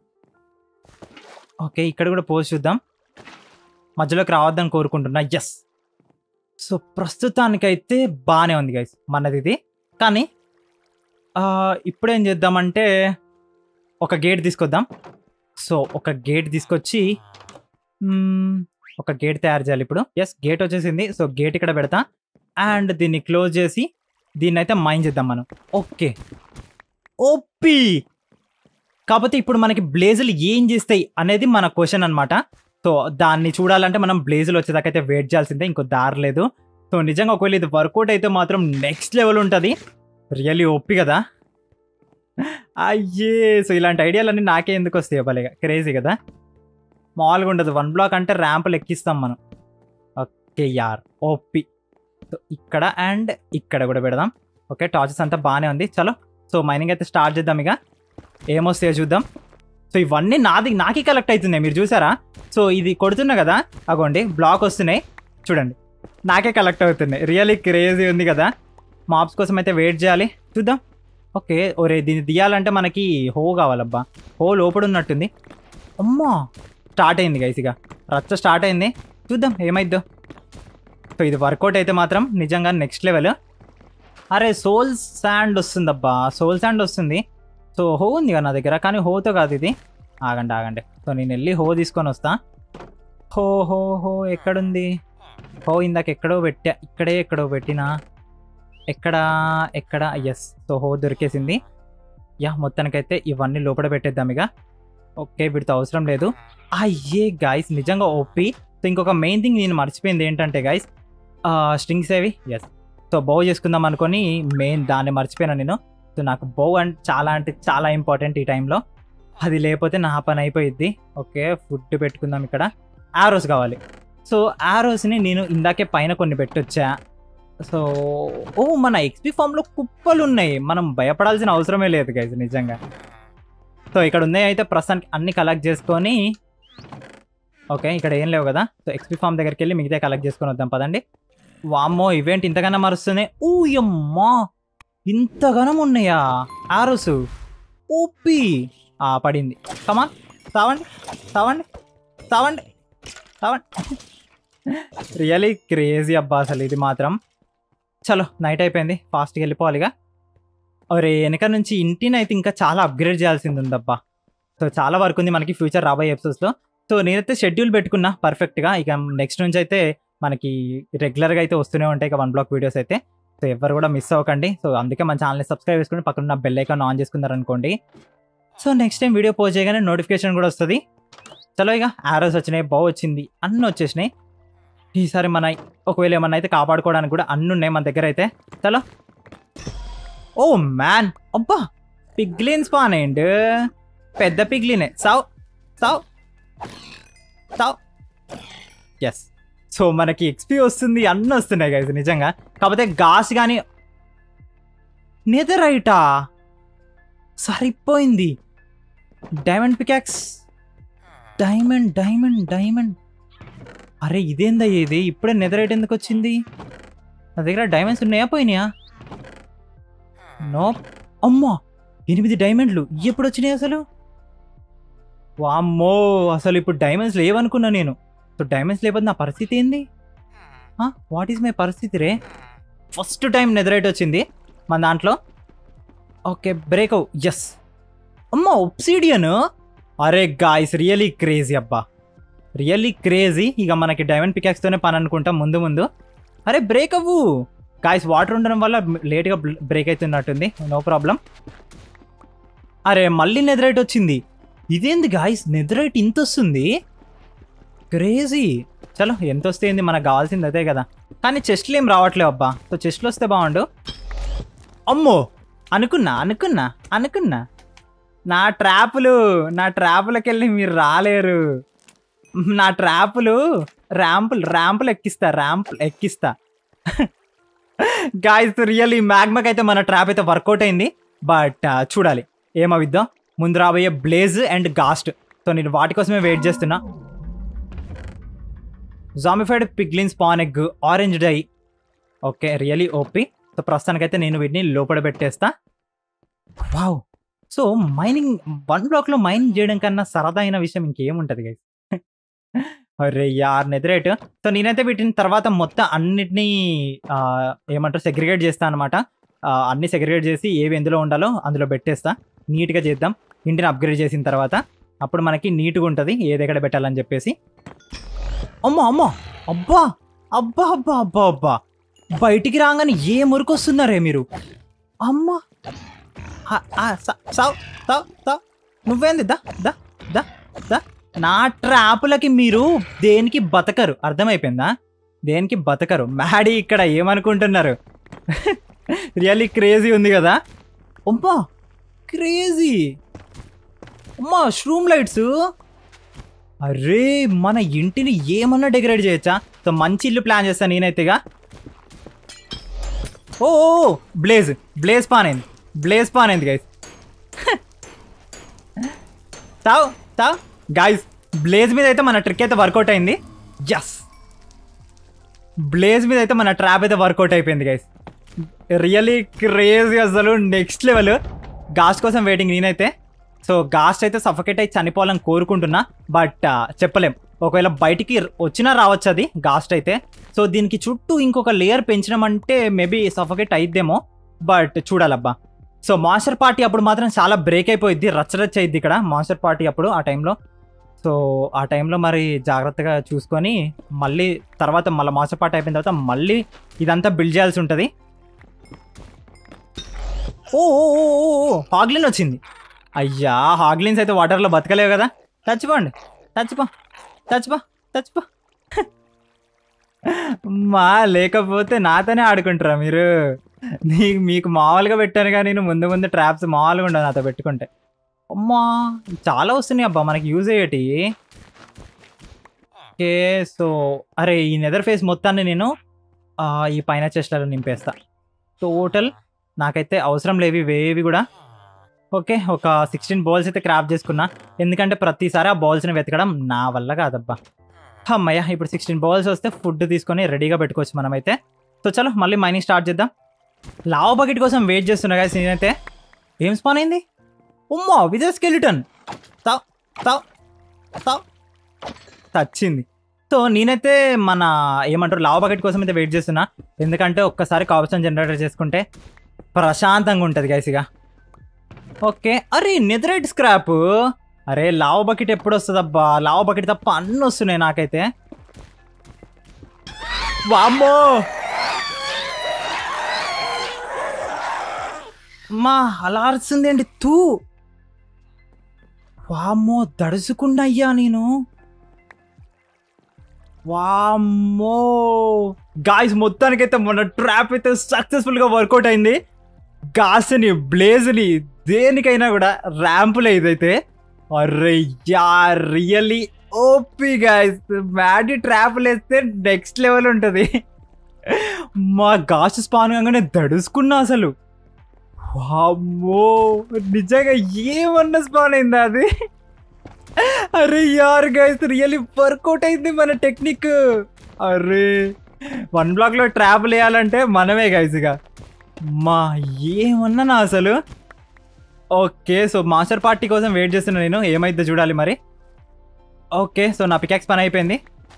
ఓకే ఇక్కడ కూడా పోసి చూద్దాం మధ్యలోకి రావద్దని కోరుకుంటున్నా ఎస్ సో ప్రస్తుతానికైతే బాగానే ఉంది గైస్ మనది ఇది కానీ ఆ, ఇప్పుడు ఏం చేద్దామంటే ఒక గేట్ తీసుకొద్దాం సో ఒక గేట్ తీసుకొచ్చి మ్మ్, ఒక గేట్ తయారు చేయాలి ఇప్పుడు ఎస్ గేట్ వచ్చేసింది సో గేట్ ఇక్కడ పెడతా అండ్ దీన్ని క్లోజ్ చేసి దీన్ని అయితే మైన్ చేద్దాం మనం ఓకే ఓపీ కాకపోతే ఇప్పుడు మనకి బ్లేజులు ఏం చేస్తాయి అనేది మన క్వశ్చన్ అన్నమాట సో దాన్ని చూడాలంటే మనం బ్లేజులు వచ్చేదాకా అయితే వెయిట్ చేయాల్సిందే ఇంకో దారి లేదు సో నిజంగా ఒకవేళ ఇది వర్కౌట్ అయితే మాత్రం నెక్స్ట్ లెవెల్ ఉంటుంది రియల్లీ ఒప్పి కదా అయ్యే సో ఇలాంటి ఐడియాలన్నీ నాకే ఎందుకు వస్తాయి భలేగా క్రేజీ కదా మామూలుగా ఉండదు వన్ బ్లాక్ అంటే ర్యాంపులు ఎక్కిస్తాం మనం ఓకే యార్ ఓపి సో ఇక్కడ అండ్ ఇక్కడ కూడా పెడదాం ఓకే టార్చెస్ అంతా బాగానే ఉంది చలో సో మైనింగ్ అయితే స్టార్ట్ చేద్దాం ఇక ఏమొస్తాయో చూద్దాం సో ఇవన్నీ నాది నాకే కలెక్ట్ అవుతున్నాయి మీరు చూసారా సో ఇది కొడుతున్నా కదా అగోండి బ్లాక్ వస్తున్నాయి చూడండి నాకే కలెక్ట్ అవుతున్నాయి రియల్లీ క్రేజీ ఉంది కదా మాప్స్ కోసం అయితే వెయిట్ చేయాలి చూద్దాం ఓకే ఒరే దీన్ని తీయాలంటే మనకి హో కావాలబ్బా హో లోపల ఉన్నట్టుంది అమ్మా స్టార్ట్ అయింది గైస్ ఇక రచ్చ స్టార్ట్ అయింది చూద్దాం ఏమైద్దో సో ఇది వర్కౌట్ అయితే మాత్రం నిజంగా నెక్స్ట్ లెవెల్ అరే సోల్ శాండ్ వస్తుందబ్బా సోల్ శాండ్ వస్తుంది సో హో ఉంది కదా నా దగ్గర కానీ హోతో కాదు ఇది ఆగండి ఆగండి సో నేను వెళ్ళి హో తీసుకొని వస్తా హో హో హో ఎక్కడుంది హో ఇందాక ఎక్కడో పెట్టా ఇక్కడే ఎక్కడో పెట్టినా ఎక్కడ ఎక్కడ ఎస్ సో హో దొరికేసింది యా మొత్తానికైతే ఇవన్నీ లోపల పెట్టేద్దాం ఇక ఓకే వీటితో అవసరం లేదు అయ్యే గాయస్ నిజంగా ఓపి సో ఇంకొక మెయిన్ థింగ్ నేను మర్చిపోయింది ఏంటంటే గాయస్ స్ట్రింగ్స్ ఏవి ఎస్ సో బౌ చేసుకుందాం అనుకొని మెయిన్ దాన్ని మర్చిపోయాను నేను సో నాకు బౌ అంటే చాలా అంటే చాలా ఇంపార్టెంట్ ఈ టైంలో అది లేకపోతే నా పని అయిపోయిద్ది ఓకే ఫుడ్ పెట్టుకుందాం ఇక్కడ ఆరోస్ కావాలి సో ఆరోస్ని నేను ఇందాకే పైన కొన్ని పెట్టొచ్చా సో ఓ మన ఎక్స్పీ ఫామ్లో కుప్పలు ఉన్నాయి మనం భయపడాల్సిన అవసరమే లేదు గైజ్ నిజంగా సో ఇక్కడ ఉన్నాయి అయితే ప్రస్తుతానికి అన్ని కలెక్ట్ చేసుకొని ఓకే ఇక్కడ ఏం లేవు కదా సో ఎక్స్పీ ఫామ్ దగ్గరికి వెళ్ళి మిగతా కలెక్ట్ చేసుకొని వద్దాం పదండి వామ్మో ఈవెంట్ ఇంతగానో మరుస్తున్నాయి ఊయమ్మా ఇంతగానం ఉన్నాయా ఆరోసు ఓపి ఆ పడింది కమా సావండి సావండి సావండి సావండి రియలీ క్రేజీ అబ్బా అసలు ఇది మాత్రం చలో నైట్ అయిపోయింది ఫాస్ట్గా వెళ్ళిపోవాలిగా అరే వెనక నుంచి ఇంటిని అయితే ఇంకా చాలా అప్గ్రేడ్ చేయాల్సింది ఉందబ్బా సో చాలా వర్క్ ఉంది మనకి ఫ్యూచర్ రాబోయే ఎపిసోడ్స్లో సో నేనైతే షెడ్యూల్ పెట్టుకున్నా పర్ఫెక్ట్గా ఇక నెక్స్ట్ నుంచి అయితే మనకి రెగ్యులర్గా అయితే వస్తూనే ఉంటాయి ఇక వన్ బ్లాక్ వీడియోస్ అయితే సో ఎవరు కూడా మిస్ అవ్వకండి సో అందుకే మన ఛానల్ని సబ్స్క్రైబ్ చేసుకుని పక్కన ఉన్న బెల్ ఐకాన్ ఆన్ చేసుకున్నారనుకోండి so next time video post చేయగానే నోటిఫికేషన్ కూడా వస్తుంది చలో ఇక ఆరోస్ వచ్చినాయి బౌ వచ్చింది అన్నీ వచ్చేసినాయి ఈసారి మన ఒకవేళ ఏమన్నా అయితే కాపాడుకోవడానికి కూడా అన్ని ఉన్నాయి మన దగ్గర అయితే చలో ఓ మ్యాన్ అబ్బా పిగ్లిన్ స్పాన్ అయ్యండి పెద్ద పిగ్లినే సావ్ సావ్ సావ్ ఎస్ సో మనకి ఎక్స్పీ వస్తుంది అన్నీ వస్తున్నాయి గైస్ నిజంగా కాకపోతే గాస్ కానీ నెదరైటా సరిపోయింది diamond pickaxe diamond diamond diamond అరే ఇదేందయ్య ఇది ఇప్పుడే నెదరైట్ ఎందుకు వచ్చింది నా దగ్గర డైమండ్స్ ఉన్నాయా పోయినాయా నో అమ్మా ఎనిమిది డైమండ్లు ఎప్పుడు వచ్చినాయి అసలు వామ్మో అసలు ఇప్పుడు డైమండ్స్ లేవనుకున్నా నేను సో డైమండ్స్ లేకపోతే నా పరిస్థితి ఏంది వాట్ ఈస్ మై పరిస్థితి రే ఫస్ట్ టైం నెదరైట్ వచ్చింది మన దాంట్లో ఓకే బ్రేక్ అవు ఎస్ అమ్మా ఒప్సీడియన్ అరే గాయస్ రియలీ క్రేజీ అబ్బా రియల్లీ క్రేజీ ఇక మనకి డైమండ్ పికాక్స్తోనే పని అనుకుంటాం ముందు ముందు అరే బ్రేక్ అవ్వు గాయస్ వాటర్ ఉండడం వల్ల లేట్గా బ్రేక్ అవుతున్నట్టుంది నో ప్రాబ్లం అరే మళ్ళీ నెదరైట్ వచ్చింది ఇదేంది గాయస్ నెదరైట్ ఇంత వస్తుంది క్రేజీ చలో ఎంత వస్తే ఏంది మనకు కావాల్సింది అదే కదా కానీ చెస్ట్లు ఏం రావట్లేవు అబ్బా సో చెస్ట్లు వస్తే బాగుండు అమ్మో అనుకున్నా అనుకున్నా అనుకున్నా నా ట్రాపులు నా ట్రాపులకి వెళ్ళి మీరు రాలేరు నా ట్రాపులు ర్యాంపులు ర్యాంపులు ఎక్కిస్తా ర్యాంపులు ఎక్కిస్తా గాయస్ రియల్లీ మ్యాగ్మక్ అయితే మన ట్రాప్ అయితే వర్కౌట్ అయింది బట్ చూడాలి ఏమవిద్దాం ముందు రాబోయే బ్లేజ్ అండ్ గాస్ట్ సో నేను వాటి కోసమే వెయిట్ చేస్తున్నా zombified piglin spawn egg orange dye okay really OP so ప్రస్తుతానికైతే నేను వీటిని లోపల పెట్టేస్తా వావ్ సో మైనింగ్ వన్ బ్లాక్లో మైనింగ్ చేయడం కన్నా సరదా అయిన విషయం ఇంకేముంటుంది గైస్ అరే యార్ నెదరేట్ సో నేనైతే వీటిని తర్వాత మొత్తం అన్నిటినీ ఆ, ఏమంటారు సెగ్రిగేట్ చేస్తా అనమాట అన్ని సెగ్రిగేట్ చేసి ఏవి ఎందులో ఉండాలో అందులో పెట్టేస్తా నీట్గా చేద్దాం ఇంటిని అప్గ్రేడ్ చేసిన తర్వాత అప్పుడు మనకి నీట్గా ఉంటుంది ఏది ఎక్కడ పెట్టాలని చెప్పేసి అమ్మో అమ్మో అబ్బా అబ్బా అబ్బా అబ్బా అబ్బా బయటికి రాగానే ఏ మురికి వస్తున్నారే మీరు అమ్మా ఆ, ఆ, సా- సావ్ సావ్ సావ్ నువ్వేంది దా దా దా దా నా ట్రాపులకి మీరు దేనికి బతకరు అర్థమైపోయిందా దేనికి బతకరు మ్యాడీ ఇక్కడ ఏమనుకుంటున్నారు రియల్లీ క్రేజీ ఉంది కదా అమ్మా క్రేజీ అమ్మా షూమ్ లైట్స్ అరే మన ఇంటిని ఏమన్నా డెకరేట్ చేయొచ్చా సో మంచి ఇల్లు ప్లాన్ చేస్తాను నేనైతేగా ఓ ఓ, బ్లేజ్ బ్లేజ్ పాన్ అయింది బ్లేజ్ పాన్ అయింది గైస్ తావ్ తావ్ గైస్ బ్లేజ్ మీద అయితే మన ట్రిక్ అయితే వర్కౌట్ అయింది ఎస్ బ్లేజ్ మీద అయితే మన ట్రాప్ అయితే వర్కౌట్ అయిపోయింది గైస్ రియల్లీ క్రేజీ అసలు నెక్స్ట్ లెవెల్ గాస్ట్ కోసం వెయిటింగ్ నేనైతే సో గాస్ట్ అయితే సఫకేట్ అయి చనిపోవాలని కోరుకుంటున్నా బట్ చెప్పలేం ఒకవేళ బయటికి వచ్చినా రావచ్చు అది గాస్ట్ అయితే సో దీనికి చుట్టూ ఇంకొక లేయర్ పెంచడం అంటే మేబీ సఫకేట్ అయిద్దేమో బట్ చూడాలబ్బా సో మాస్టర్ పార్టీ అప్పుడు మాత్రం చాలా బ్రేక్ అయిపోయింది రచ్చరచ్చ అయింది ఇక్కడ మాస్టర్ పార్టీ అప్పుడు ఆ టైంలో సో ఆ టైంలో మరి జాగ్రత్తగా చూసుకొని మళ్ళీ తర్వాత మళ్ళీ మాస్టర్ పార్ట్ అయిపోయిన తర్వాత మళ్ళీ ఇదంతా బిల్డ్ చేయాల్సి ఉంటుంది ఓ ఓ, ఓ, ఓ, ఓ, హాగ్లిన్ వచ్చింది అయ్యా హాగ్లిన్స్ అయితే వాటర్లో బతకలేవు కదా చచ్చిపోండి చచ్చిపో చచ్చిపో చచ్చిపో మా లేకపోతే నాతోనే ఆడుకుంటారా మీరు నీ మీకు మామూలుగా పెట్టాను కానీ నేను ముందు ముందు ట్రాప్స్ మామూలుగా ఉండవు నాతో పెట్టుకుంటే అమ్మా చాలా వస్తున్నాయి అబ్బా మనకి యూజ్ అయ్యేటి ఓకే సో అరే ఈ నెదర్ ఫేస్ మొత్తాన్ని నేను ఆ, ఈ పైన చెస్ట్లలో నింపేస్తా టోటల్ నాకైతే అవసరం లేవి ఇవేవి కూడా ఓకే ఒక సిక్స్టీన్ బాల్స్ అయితే క్రాఫ్ట్ చేసుకున్నా ఎందుకంటే ప్రతిసారి ఆ బాల్స్ని వెతకడం నా వల్ల కాదబ్బా అమ్మయ్య ఇప్పుడు సిక్స్టీన్ బాల్స్ వస్తే ఫుడ్ తీసుకొని రెడీగా పెట్టుకోవచ్చు మనమైతే సో చలో మళ్ళీ మైనింగ్ స్టార్ట్ చేద్దాం లావా బకెట్ కోసం వెయిట్ చేస్తున్నా కదా నేనైతే ఏం స్పాన్ అయింది ఉమ్మా విజయ్ స్కెలిటన్ తావ్ తావ్ తావ్ తచ్చింది సో నేనైతే మన ఏమంటారు లావా బకెట్ కోసం అయితే వెయిట్ చేస్తున్నా ఎందుకంటే ఒక్కసారి కాపర్సన్ జనరేటర్ చేసుకుంటే ప్రశాంతంగా ఉంటుంది గైసిగా ఓకే అరే నెదరైట్ స్క్రాప్ అరే లావ బకెట్ ఎప్పుడు వస్తుంది అబ్బా లావ బకెట్ తప్ప అన్నీ వస్తున్నాయి నాకైతే వామ్మో మా అలా అరుస్తుంది అండి తూ వామ్మో దడుచుకుండా అయ్యా నేను వామ్మో గాయస్ మొత్తానికైతే మన ట్రాప్ అయితే సక్సెస్ఫుల్ గా వర్కౌట్ అయింది గాస్ని బ్లేజ్ని దేనికైనా కూడా ర్యాంపులే ఇదైతే అరే yeah really OP guys Maddy ట్రాప్లు వేస్తే నెక్స్ట్ లెవెల్ ఉంటుంది మా గాస్ స్పాన్ కాగానే దడుచుకున్నా అసలు వామ్మో నిజంగా ఏమన్నా స్పాన్ అయిందా అది అరే యార్ గైస్ రియల్లీ వర్కౌట్ అయింది మన టెక్నిక్ అరే వన్ బ్లాక్ లో ట్రాప్ వేయాలంటే మనమే గైస్ ఇక మా ఏమన్నా అసలు ఓకే సో మాస్టర్ పార్టీ కోసం వెయిట్ చేస్తున్నా నేను ఏమైందో చూడాలి మరి ఓకే సో నా పికాక్స్ పని అయిపోయింది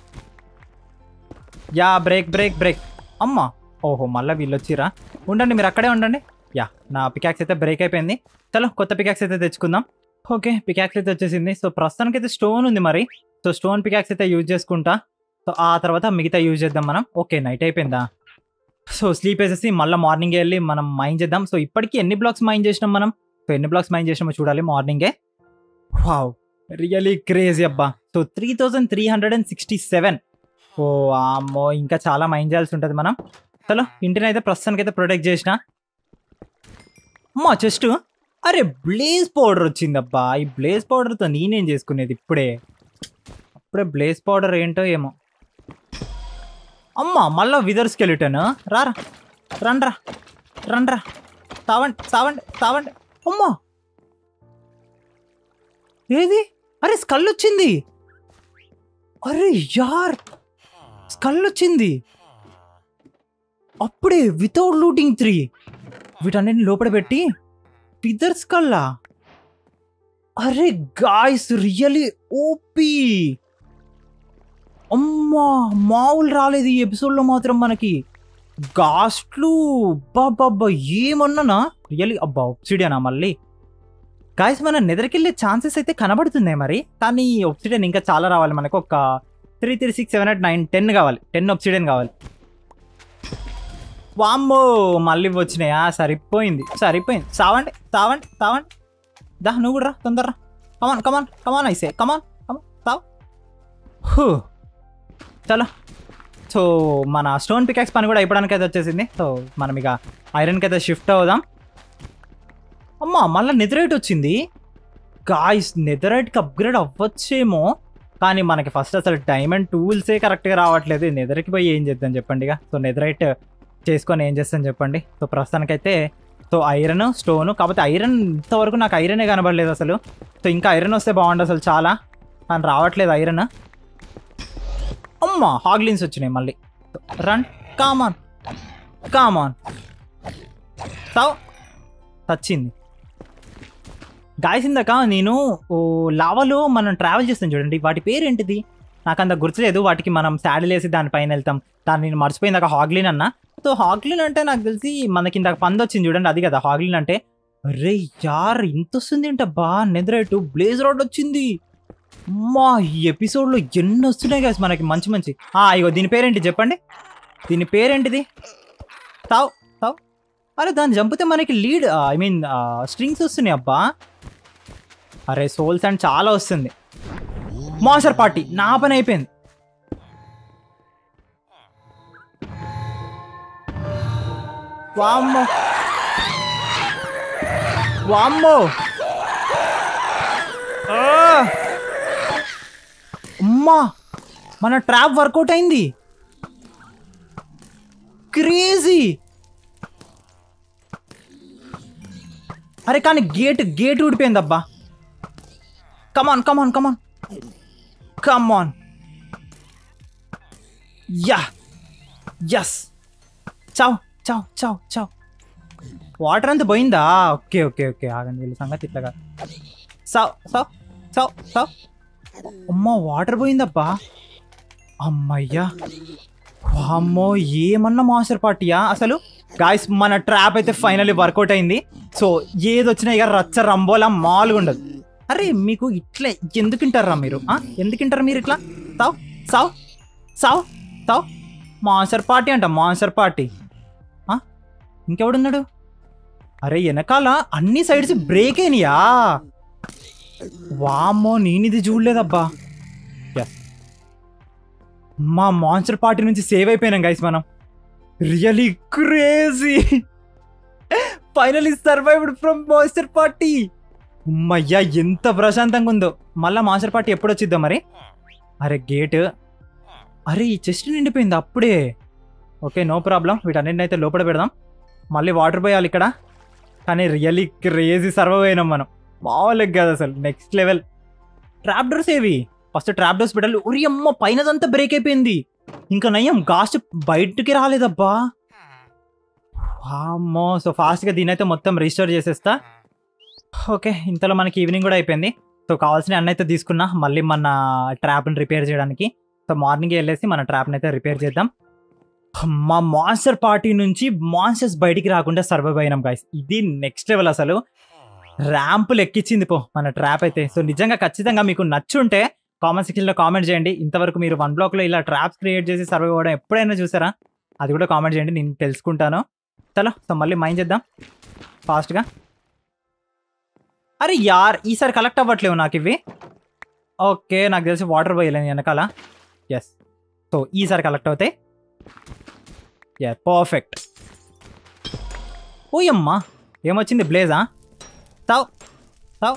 యా బ్రేక్ బ్రేక్ బ్రేక్ అమ్మా ఓహో మళ్ళీ వీళ్ళు వచ్చిరా ఉండండి మీరు అక్కడే ఉండండి యా నా పికాక్స్ అయితే బ్రేక్ అయిపోయింది చలో కొత్త పికాక్స్ అయితే తెచ్చుకుందాం ఓకే పికాక్స్ అయితే వచ్చేసింది సో ప్రస్తుతానికి అయితే స్టోన్ ఉంది మరి సో స్టోన్ పికాక్స్ అయితే యూజ్ చేసుకుంటా సో ఆ తర్వాత మిగతా యూజ్ చేద్దాం మనం ఓకే నైట్ అయిపోయిందా సో స్లీప్ వేసేసి మళ్ళీ మార్నింగ్ వెళ్ళి మనం మైన్ చేద్దాం సో ఇప్పటికి ఎన్ని బ్లాక్స్ మైన్ చేసినాం మనం సో ఎన్ని బ్లాక్స్ మైన్ చేసినామో చూడాలి మార్నింగే వావ్ రియలీ క్రేజీ అబ్బా so three thousand three hundred and sixty seven ఓ అమ్మో ఇంకా చాలా మైన్ చేయాల్సి ఉంటుంది మనం చలో ఇంటిని అయితే ప్రస్తుతానికి అయితే ప్రొటెక్ట్ చేసిన అమ్మా చెస్ట్ అరే బ్లేజ్ పౌడర్ వచ్చిందబ్బా ఈ బ్లేజ్ పౌడర్తో నేనేం చేసుకునేది ఇప్పుడే అప్పుడే బ్లేజ్ పౌడర్ ఏంటో ఏమో అమ్మా మళ్ళా విదర్ స్కెలిటన్ రారా రండ్రా రండ్రా తావండి తావండి తావండి అమ్మా ఏది అరే స్కల్ వచ్చింది అరే యార్ స్కల్ వచ్చింది అప్పుడే వితౌట్ లూటింగ్ త్రీ వీటన్నిటిని లోపల పెట్టి పిదర్ స్కల్లా అరే గాయస్ రియలీ ఓపీ అమ్మా మామూలు రాలేదు ఈ ఎపిసోడ్లో మాత్రం మనకి గాస్ట్లు బాబా ఏమన్నానా రియలీ అబ్బా ఒప్సిడియనా మళ్ళీ గాయస్ మన నెదరికెళ్ళే ఛాన్సెస్ అయితే కనబడుతున్నాయి మరి కానీ ఒప్సిడియన్ ఇంకా చాలా రావాలి మనకు ఒక three three six seven eight nine ten కావాలి టెన్ ఒప్సిడియన్ కావాలి వామ్మో మళ్ళీ వచ్చినాయా సరిపోయింది సరిపోయింది సావండి సావండి సావండి దా నువ్వు కూడా రా తొందర కమాన్ కమాన్ కమాన్ ఐసే కమాన్ కమాన్ సావ్ హూ చలో సో మన స్టోన్ పికాక్స్ పని కూడా అయిపోవడానికి అయితే వచ్చేసింది సో మనం ఇక ఐరన్కి అయితే షిఫ్ట్ అవుదాం అమ్మా మళ్ళీ నెదరైట్ వచ్చింది గాయస్ నెదరైట్కి అప్గ్రేడ్ అవ్వచ్చేమో కానీ మనకి ఫస్ట్ అసలు డైమండ్ టూల్సే కరెక్ట్గా రావట్లేదు నెదర్కి పోయి ఏం చేద్దాం చెప్పండి ఇక సో నెదరైట్ చేసుకొని ఏం చేస్తాం చెప్పండి సో ప్రస్తుతానికైతే సో ఐరన్ స్టోన్ కాకపోతే ఐరన్ ఇంతవరకు నాకు ఐరనే కనబడలేదు అసలు సో ఇంకా ఐరన్ వస్తే బాగుండు అసలు చాలా కానీ రావట్లేదు ఐరన్ అమ్మా హాగ్లిన్స్ వచ్చినాయి మళ్ళీ రన్ కామాన్ కామాన్ తావ్ తచ్చింది గాయస్ ఇందాక నేను ఓ లావాలో మనం ట్రావెల్ చేస్తాం చూడండి వాటి పేరు ఏంటిది నాకు అంత గుర్తులేదు వాటికి మనం శాడిల్ వేసి దానిపైన వెళ్తాం దాన్ని నేను మర్చిపోయిందాక హాగ్లిన్ అన్న సో హాగ్లిన్ అంటే నాకు తెలిసి మనకి ఇందాక పంది వచ్చింది చూడండి అది కదా హాగ్లిన్ అంటే అరే యార్ ఇంత వస్తుంది ఏంటబ్బా నెదరేటు బ్లేజ్ రోడ్ వచ్చింది అమ్మా ఈ ఎపిసోడ్లో ఎన్ని వస్తున్నాయి కదా మనకి మంచి మంచి ఆ, ఇగో దీని పేరేంటి చెప్పండి దీని పేరేంటిది తావ్ తావ్ అరే దాన్ని చంపితే మనకి లీడ్ ఐ మీన్ స్ట్రింగ్స్ వస్తున్నాయి అబ్బా అరే సోల్స్ అండ్ చాలా వస్తుంది మాన్సర్ పార్టీ నా పని అయిపోయింది వామ్మో వామ్మో ఆ! అమ్మా మన ట్రాప్ వర్కౌట్ అయింది క్రేజీ అరే కానీ గేట్ గేట్ ఊడిపోయింది అబ్బా come on come on come on come on yeah yes చావ్ చావ్ చావ్ చావ్ వాటర్ అంతా పోయిందా ఓకే ఓకే ఓకే ఆగండి వీళ్ళ సంగతి ఇట్లాగా సావ్ సావ్ సావ్ సావ్ అమ్మా వాటర్ పోయిందబ్బా అమ్మయ్యా అమ్మో ఏమన్నా మాస్టర్ పార్టీయా అసలు గాయస్ మన ట్రాప్ అయితే ఫైనల్లీ వర్కౌట్ అయింది సో ఏది వచ్చినా ఇక రచ్చ రంబోలా మామూలుగా ఉండదు అరే మీకు ఇట్లా ఎందుకు వింటారా మీరు ఆ? ఎందుకు వింటారు మీరు ఇట్లా సావ్ సావ్ సావ్ సావ్ మాన్సర్ పార్టీ అంట మాన్సర్ పార్టీ ఆ? ఇంకెవడున్నాడు అరే వెనకాల అన్ని సైడ్స్ బ్రేక్ అయినాయా వామ్మో నేను ఇది చూడలేదబ్బా Yes. మా మాన్స్టర్ పార్టీ నుంచి సేవ్ అయిపోయినాం గైస్ మనం really crazy finally survived from monster party అమ్మయ్యా ఎంత ప్రశాంతంగా ఉందో మళ్ళా మాన్స్టర్ పార్టీ ఎప్పుడు వచ్చిద్దాం మరి అరే గేట్ అరే ఈ చెస్ట్ నిండిపోయింది అప్పుడే ఓకే నో ప్రాబ్లం వీటన్నిటిని అయితే లోపల పెడదాం మళ్ళీ వాటర్ పోయాలి ఇక్కడ కానీ రియలీ క్రేజీ సర్వైవ్ అయినాం మనం మామూలుగా కాదు అసలు నెక్స్ట్ లెవెల్ ట్రాప్ డోర్స్ ఏవి ఫస్ట్ ట్రాప్ డోర్స్ పెట్టాలి ఉరి అమ్మ పైనదంతా బ్రేక్ అయిపోయింది ఇంకా నయ్యం గాస్ట్ బయటికి రాలేదబ్బా అమ్మో సో ఫాస్ట్గా దీని అయితే మొత్తం రిజిస్టర్ చేసేస్తా ఓకే ఇంతలో మనకి ఈవినింగ్ కూడా అయిపోయింది సో కావాల్సిన అన్న అయితే తీసుకున్నా మళ్ళీ మన ట్రాప్ని రిపేర్ చేయడానికి సో మార్నింగ్ వెళ్ళేసి మన ట్రాప్ని అయితే రిపేర్ చేద్దాం మా మాన్స్టర్ పార్టీ నుంచి మాన్స్టర్స్ బయటికి రాకుండా సర్వైవ్ అయినాం గైస్ ఇది నెక్స్ట్ లెవెల్ అసలు ర్యాంపులు ఎక్కించింది పో మన ట్రాప్ అయితే సో నిజంగా ఖచ్చితంగా మీకు నచ్చుంటే కామెంట్ సెక్షన్లో కామెంట్ చేయండి ఇంతవరకు మీరు వన్ బ్లాక్లో ఇలా ట్రాప్స్ క్రియేట్ చేసి సర్వైవ్ అవ్వడం ఎప్పుడైనా చూసారా అది కూడా కామెంట్ చేయండి నేను తెలుసుకుంటాను చలో సో మళ్ళీ మైండ్ చేద్దాం ఫాస్ట్గా అరే యార్ ఈసారి కలెక్ట్ అవ్వట్లేవు నాకు ఇవి ఓకే నాకు తెలిసి వాటర్ పోయలేను వెనకాల ఎస్ సో ఈసారి కలెక్ట్ అవుతాయి యా పర్ఫెక్ట్ ఓయమ్మా ఏమొచ్చింది బ్లేజా తావ్ తావ్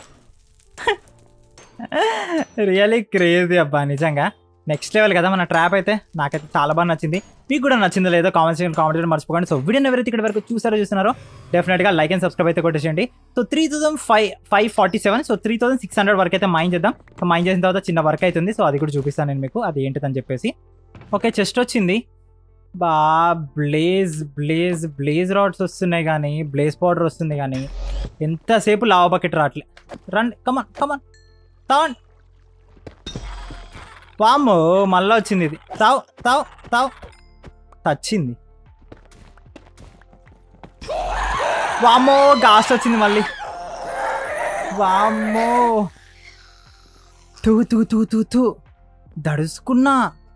రియలీ క్రేజీ అబ్బా నిజంగా నెక్స్ట్ లెవెల్ కదా మన ట్రాప్ అయితే నాకైతే చాలా బాగా నచ్చింది మీకు కూడా నచ్చిందో లేదో కామెంట్ సెక్షన్ కామెంట్ చేయడం మర్చిపోకండి సో వీడియోని ఎవరైతే ఇక్కడ వరకు చూసారో చూస్తున్నారో డెఫినెట్గా లైక్ అండ్ సబ్స్క్రైబ్ అయితే కొట్టేసేయండి so three thousand five five forty seven so three thousand six hundred వరకు అయితే మైండ్ చేద్దాం సో మైండ్ చేసిన తర్వాత చిన్న వర్క్ అవుతుంది సో అది కూడా చూపిస్తాను నేను మీకు అది ఏంటిదని చెప్పేసి ఓకే చెస్ట్ వచ్చింది బా బ్లేజ్ బ్లేజ్ బ్లేజ్ రాడ్స్ వస్తున్నాయి కానీ బ్లేజ్ పౌడర్ వస్తుంది కానీ ఎంతసేపు లావ బకెట్ రావట్లే రండి కమన్ కమన్ తావండి వామ్మో మళ్ళా వచ్చింది ఇది తావ్ తావ్ తావ్ వచ్చింది వామ్మో గాస్ట్ వచ్చింది మళ్ళీ వామ్మో తూ తూ తూ తూ తూ దడుచుకున్నా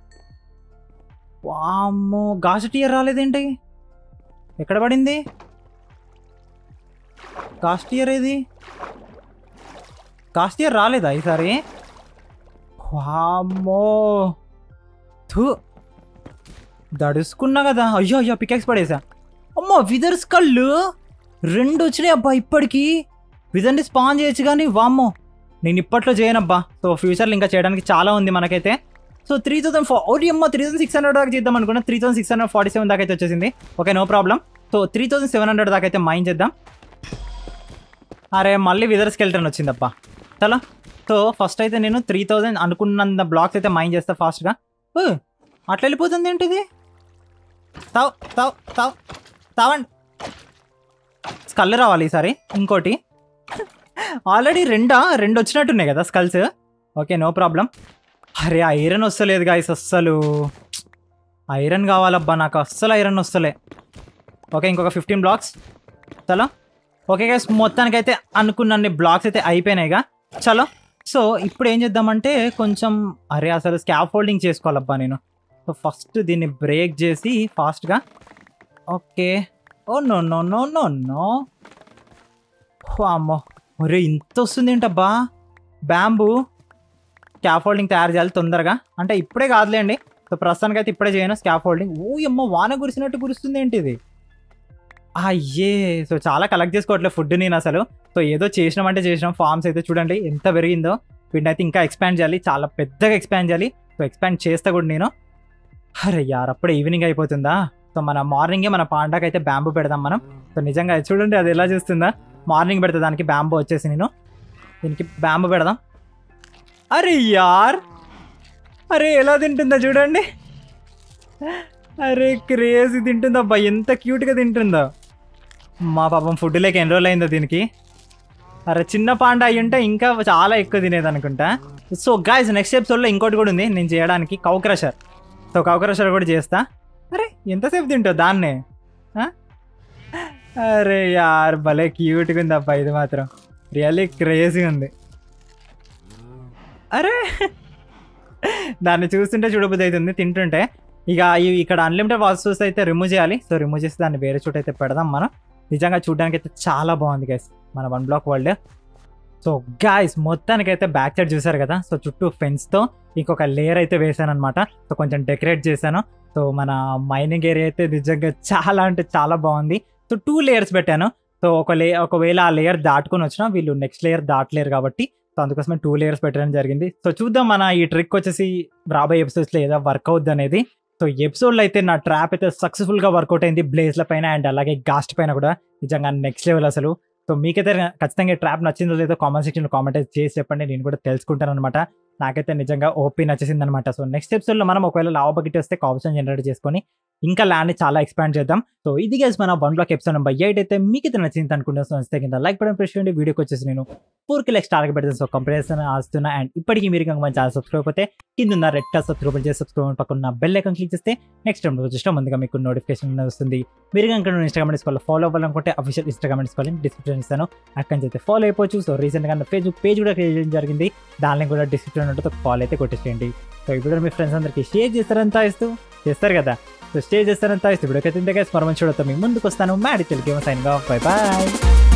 వామ్మో గాజు టీయర్ రాలేదేంటి ఎక్కడ పడింది గాస్ట్ టీయర్ ఏది గాస్ట్ టీయర్ రాలేదా ఈసారి వామ్మో థూ దడుచుకున్నా కదా అయ్యో అయ్యో పికెక్స్ పడేసా అమ్మో విదర్స్ కళ్ళు రెండు వచ్చినాయి అబ్బా ఇప్పటికి విదర్ని స్పాన్ చేయొచ్చు కానీ వామ్మో నేను ఇప్పట్లో చేయనబ్బా సో ఫ్యూచర్లో ఇంకా చేయడానికి చాలా ఉంది మనకైతే సో త్రీ థౌసండ్ ఫో ఓడి అమ్మ త్రీ థౌసండ్ సిక్స్ హండ్రెడ్ దాకా చేద్దాం అనుకున్నా three thousand six hundred forty seven దాకా అయితే వచ్చేసింది okay no problem so three thousand seven hundred దాకా అయితే మైండ్ చేద్దాం అరే మళ్ళీ విదర్ స్కెల్టన్ వచ్చిందప్పా చలో సో ఫస్ట్ అయితే నేను త్రీ థౌజండ్ అనుకున్నంత బ్లాక్స్ అయితే మైండ్ చేస్తా ఫాస్ట్గా ఓ, అట్లా వెళ్ళిపోతుంది ఏంటిది తావ్ తావ్ తావ్ తావండి స్కల్ రావాలి ఈసారి ఇంకోటి ఆల్రెడీ రెండా రెండు వచ్చినట్టున్నాయి కదా స్కల్స్ ఓకే నో ప్రాబ్లం అరే ఐరన్ వస్తలేదు గాయస్ అస్సలు ఐరన్ కావాలబ్బా నాకు అస్సలు ఐరన్ వస్తలే ఓకే ఇంకొక ఫిఫ్టీన్ బ్లాక్స్ చలో ఓకే గైస్ మొత్తానికైతే అనుకున్నన్ని బ్లాక్స్ అయితే అయిపోయినాయిగా చలో సో ఇప్పుడు ఏం చేద్దామంటే కొంచెం అరే అసలు స్కాప్ ఫోల్డింగ్ చేసుకోవాలబ్బా నేను సో ఫస్ట్ దీన్ని బ్రేక్ చేసి ఫాస్ట్గా ఓకే ఓ no no no no no అమ్మో ఒరే ఇంత వస్తుంది ఏంటబ్బా బ్యాంబూ స్కాప్ ఫోల్డింగ్ తయారు చేయాలి తొందరగా అంటే ఇప్పుడే కాదులేండి సో ప్రస్తుతానికి అయితే ఇప్పుడే చేయను స్కాప్ ఫోల్డింగ్ ఓ అమ్మ వాన కురిసినట్టు కురుస్తుంది ఏంటి ఇది అయ్యే సో చాలా కలెక్ట్ చేసుకోవట్లేదు ఫుడ్ నేను అసలు సో ఏదో చేసినామంటే చేసినాం ఫార్మ్స్ అయితే చూడండి ఎంత పెరిగిందో వీటిని అయితే ఇంకా ఎక్స్పాండ్ చేయాలి చాలా పెద్దగా ఎక్స్పాండ్ చేయాలి సో ఎక్స్పాండ్ చేస్తా కూడా నేను అరే యార్ అప్పుడే ఈవినింగ్ అయిపోతుందా సో మన మార్నింగే మన పాండాకి అయితే బ్యాంబూ పెడదాం మనం సో నిజంగా అది చూడండి అది ఎలా చేస్తుందా మార్నింగ్ పెడతా దానికి బ్యాంబూ వచ్చేసి నేను దీనికి బ్యాంబూ పెడదాం అరే యార్ అరే ఎలా తింటుందా చూడండి అరే క్రేజీ తింటుందా అబ్బా ఎంత క్యూట్గా తింటుందో మా పాపం ఫుడ్ లేక ఎన్ని రోజులు అయిందో దీనికి అరే చిన్న పాండ అయి ఉంటే ఇంకా చాలా ఎక్కువ తినేది అనుకుంటా సో గాయస్ నెక్స్ట్ ఎపిసోడ్లో ఇంకోటి కూడా ఉంది నేను చేయడానికి cow crusher so cow crusher కూడా చేస్తా అరే ఎంతసేపు తింటావు దాన్నే ఆ? అరే యార్ భలే క్యూట్గా ఉంది అబ్బా ఇది మాత్రం రియల్లీ క్రేజీ ఉంది అరే దాన్ని చూస్తుంటే చూడబుద్ధి అవుతుంది తింటుంటే ఇక ఇవి ఇక్కడ అన్లిమిటెడ్ వాస్తూస్ అయితే రిమూవ్ చేయాలి సో రిమూవ్ చేసి దాన్ని వేరే చోట అయితే పెడదాం మనం నిజంగా చూడడానికి అయితే చాలా బాగుంది గైస్ మన one block world so guys మొత్తానికైతే బ్యాక్ సైడ్ చూసారు కదా సో చుట్టూ ఫెన్స్తో ఇంకొక లేయర్ అయితే వేసాను అనమాట సో కొంచెం డెకరేట్ చేశాను సో మన మైనింగ్ ఏరియా అయితే నిజంగా చాలా అంటే చాలా బాగుంది సో టూ లేయర్స్ పెట్టాను సో ఒక లే ఒకవేళ ఆ లేయర్ దాటుకొని వచ్చినా వీళ్ళు నెక్స్ట్ లేయర్ దాటలేరు కాబట్టి సో అందుకోసమే టూ లేయర్స్ పెట్టడం జరిగింది సో చూద్దాం మన ఈ ట్రిక్ వచ్చేసి రాబోయే ఎపిసోడ్స్లో ఏదో వర్క్ అవుద్ది అనేది సో ఎపిసోడ్లో అయితే నా ట్రాప్ అయితే సక్సెస్ఫుల్గా వర్కౌట్ అయింది బ్లేజ్ల పైన అండ్ అలాగే గాస్ట్ పైన కూడా నిజంగా నెక్స్ట్ లెవెల్ అసలు సో మీకైతే ఖచ్చితంగా ట్రాప్ నచ్చిందో లేదో కామెంట్ సెక్షన్లో కామెంట్ అయితే చేసి చెప్పండి నేను కూడా తెలుసుకుంటాను అనమాట నాకైతే నిజంగా ఓపీ నచ్చేసింది అనమాట సో నెక్స్ట్ ఎపిసోడ్లో మనం ఒకవేళ లావ బకెట్ వస్తే కాప్షన్ జనరేట్ చేసుకొని ఇంకా ల్యాండ్ని చాలా ఎక్స్పాండ్ చేద్దాం సో ఇది గేస్ మన one block episode number eight అయితే మీకు అయితే నచ్చింది అనుకుంటున్నాను సో నచ్చితే కింద లైక్ బటన్ ప్రెస్ చేయండి వీడియోకి వచ్చేసి నేను ఫోర్ కి లైక్ స్టార్గా పెడతాను సో కంపారిజన్ ఆస్తున్నా అండ్ ఇప్పటికీ మీరు కనుక మన ఛానల్ సబ్స్క్రైబ్ అయితే కింద ఉన్న రెడ్ కలర్ సబ్స్క్రైబ్ చేసి సబ్స్క్రైబ్ పక్కన బెల్ ఐకాన్ క్లిక్ చేస్తే నెక్స్ట్ టైం వచ్చేసిన ముందుగా మీకు నోటిఫికేషన్ వస్తుంది మీరు కనుక ఇన్స్టాగ్రామ్ తీసుకోవాలి ఫాలో అవ్వాలనుకుంటే అఫీషియల్ ఇన్స్టాగ్రామ్ తీసుకోవాలి డిస్క్రిప్షన్ ఇస్తాను అక్కడి నుంచి అయితే ఫాలో అయిపోవచ్చు సో రీసెంట్గా నా ఫేస్బుక్ పేజ్ కూడా క్రియేట్ చేయడం జరిగింది దానిని కూడా డిస్క్రిప్షన్ ఉంటుంది ఫాలో అయితే కొట్టేసేయండి సో ఇప్పుడు మీ ఫ్రెండ్స్ అందరికీ షేర్ చేస్తారంతా ఇస్తూ చేస్తారు కదా సో స్టే చేస్తారంతా ఇస్తూ ఇప్పుడు అయితే ఇంతగా స్మరణ చూడతాం మీ ముందుకు వస్తాను మ్యాడి తెలుగు సైన్ గా బై బాయ్